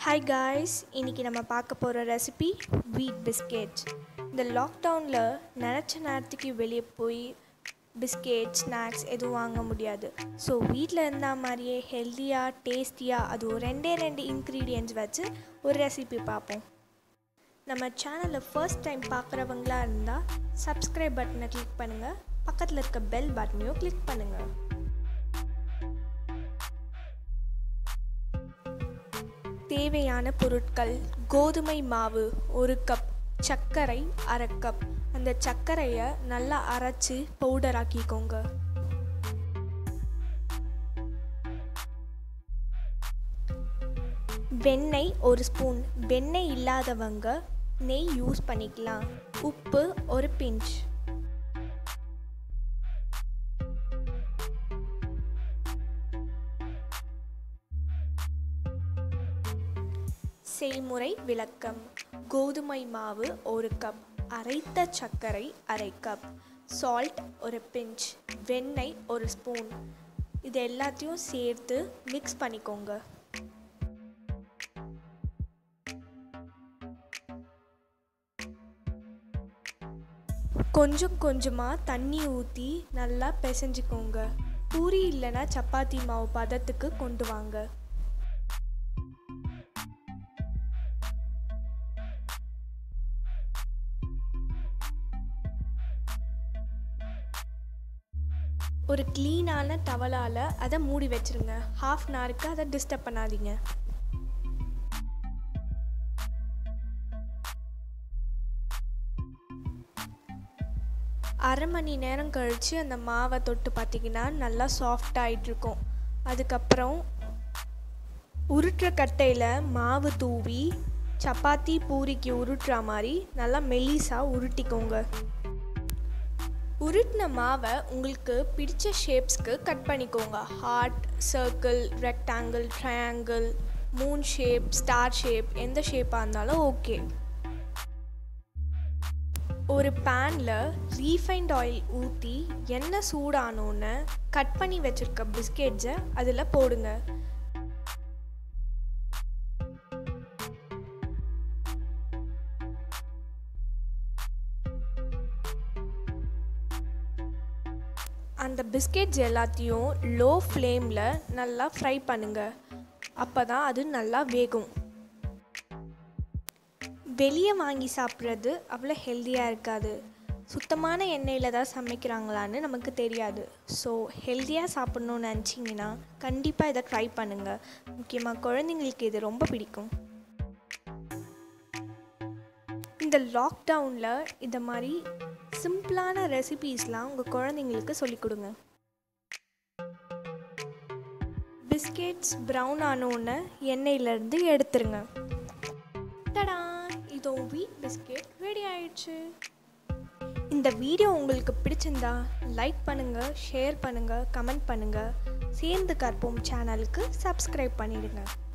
hi guys இன்றைக்கி நம்ம பார்க்க போகிற ரெசிபி வீட் பிஸ்கெட்ஸ் இந்த லாக்டவுனில் நினச்ச நேரத்துக்கு வெளியே போய் பிஸ்கெட் ஸ்நாக்ஸ் எதுவும் வாங்க முடியாது ஸோ வீட்டில் இருந்தால் மாதிரியே ஹெல்த்தியாக டேஸ்டியாக அது ஒரு ரெண்டே ரெண்டு இன்க்ரீடியன்ட்ஸ் வச்சு ஒரு ரெசிபி பார்ப்போம் நம்ம சேனலை ஃபர்ஸ்ட் டைம் பார்க்குறவங்களா இருந்தால் சப்ஸ்கிரைப் பட்டனை கிளிக் பண்ணுங்கள் பக்கத்தில் இருக்க பெல் பட்டனையும் கிளிக் பண்ணுங்கள் தேவையான பொருட்கள் கோதுமை மாவு ஒரு கப் சர்க்கரை அரை கப் அந்த சர்க்கரையை நல்லா அரைச்சி பவுடர் ஆக்கிக்கோங்க வெண்ணெய் ஒரு ஸ்பூன் வெண்ணெய் இல்லாதவங்க நெய் யூஸ் பண்ணிக்கலாம் உப்பு ஒரு பிஞ்ச் செய்முறை விளக்கம் கோதுமை மாவு ஒரு கப் அரைத்த சர்க்கரை அரை கப் சால்ட் ஒரு பிஞ்ச் வெண்ணெய் ஒரு ஸ்பூன் இது எல்லாத்தையும் சேர்த்து மிக்ஸ் பண்ணிக்கோங்க கொஞ்சம் கொஞ்சமாக தண்ணி ஊற்றி நல்லா பிசைஞ்சுக்கோங்க பூரி இல்லைன்னா சப்பாத்தி மாவு பதத்துக்கு கொண்டு வாங்க ஒரு க்ளீனான டவலால் அதை மூடி வச்சுருங்க ஹாஃப் அன் ஹவருக்கு அதை டிஸ்டர்ப் பண்ணாதீங்க அரை மணி நேரம் கழித்து அந்த மாவை தொட்டு பார்த்திங்கன்னா நல்லா சாஃப்ட் ஆகிட்ருக்கும் அதுக்கப்புறம் உருட்டுற கட்டையில் மாவு தூவி சப்பாத்தி பூரிக்கு உருட்டுற மாதிரி நல்லா மெல்லிஸாக உருட்டிக்கோங்க உருட்டின மாவை உங்களுக்கு பிடிச்ச ஷேப்ஸ்க்கு கட் பண்ணிக்கோங்க heart circle rectangle triangle moon shape star shape எந்த ஷேப்பாக இருந்தாலும் ஓகே ஒரு பேனில் ரீஃபைண்ட் ஆயில் ஊற்றி எண்ணெய் சூடானோன்னு கட் பண்ணி வச்சுருக்க பிஸ்கெட்ஸை அதில் போடுங்க அந்த பிஸ்கெட்ஸ் எல்லாத்தையும் லோ ஃப்ளேமில் நல்லா ஃப்ரை பண்ணுங்கள் அப்போ தான் அது நல்லா வேகும் வெளியே வாங்கி சாப்பிட்றது அவ்வளோ ஹெல்த்தியாக இருக்காது சுத்தமான எண்ணெயில் தான் சமைக்கிறாங்களான்னு நமக்கு தெரியாது ஸோ ஹெல்த்தியாக சாப்பிட்ணுன்னு நினச்சிங்கன்னா கண்டிப்பாக இதை ட்ரை பண்ணுங்கள் முக்கியமாக குழந்தைங்களுக்கு இது ரொம்ப பிடிக்கும் இந்த லாக்டவுனில் இந்த மாதிரி சிம்பிளான ரெசிபீஸ்லாம் உங்கள் குழந்தைங்களுக்கு சொல்லிக் கொடுங்க பிஸ்கெட்ஸ் ப்ரௌன் ஆனோன்னு எண்ணெயிலேருந்து எடுத்துருங்க டடா இதோ வீட் பிஸ்கெட் ரெடி ஆயிடுச்சு இந்த வீடியோ உங்களுக்கு பிடிச்சிருந்தா லைக் பண்ணுங்கள் ஷேர் பண்ணுங்கள் கமெண்ட் பண்ணுங்கள் சேர்ந்து கற்போம் சேனலுக்கு சப்ஸ்கிரைப் பண்ணிடுங்க